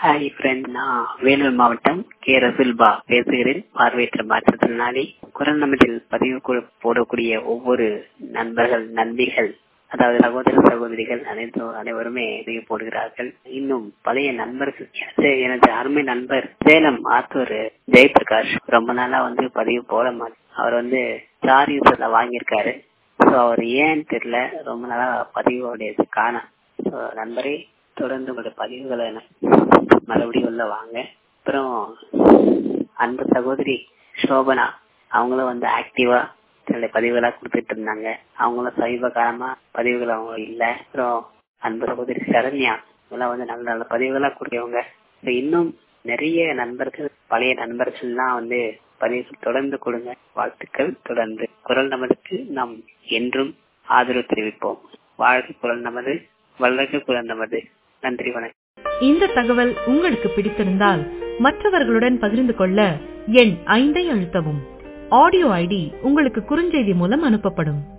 hi friend நான் வேலூர் மாவட்டம் K ரசுல்பா பேசுகிறேன் பார்வையற்ற மாற்றுத்திறனாளி குரல் நமதில் பதிவு கு- போடக்கூடிய ஒவ்வொரு நண்பர்கள் நண்பிகள் அதாவது சகோதர சகோதரிகள் அனைத்து அனைவருமே பதிவு போடுகிறார்கள் இன்னும் பழைய நண்பர்கள் எனது எனது அருமை நண்பர் சேலம் ஆத்தூர் ஜெயபிரகாஷ் ரொம்ப நாளா வந்து பதிவு போட மாட்டேன் அவர் வந்து ஸ்டார் யூசர்ல வாங்கியிருக்காரு ஸோ அவர் ஏன்னு தெரியல ரொம்ப நாளா பதிவோடையது காணாம் ஸோ நண்பரே தொடர்ந்து உங்களோட பதிவுகளை மறுபடியும் உள்ள வாங்க அப்புறம் அந்த சகோதரி சோபனா அவங்களும் வந்து ஆக்டிவா தன்னுடைய பதிவுகளா கொடுத்துட்டு இருந்தாங்க அவங்களும் சமீப காலமா பதிவுகள் அவங்க இல்ல அப்புறம் அன்பு சகோதரி சரண்யா இதெல்லாம் வந்து நல்ல நல்ல பதிவுகளா கொடுக்கவங்க So இன்னும் நிறைய நண்பர்கள் பழைய நண்பர்கள்லாம் வந்து பதிவு தொடர்ந்து கொடுங்க வாழ்த்துக்கள் தொடர்ந்து குரல் நமதுக்கு நாம் என்றும் ஆதரவு தெரிவிப்போம் வாழ்க குரல் நமது வளர்க குரல் நமது நன்றி வணக்கம் இந்த தகவல் உங்களுக்கு பிடித்திருந்தால் மற்றவர்களுடன் பகிர்ந்து கொள்ள எண் ஐந்தை அழுத்தவும் ஆடியோ ஐடி உங்களுக்கு குறுஞ்செய்தி மூலம் அனுப்பப்படும்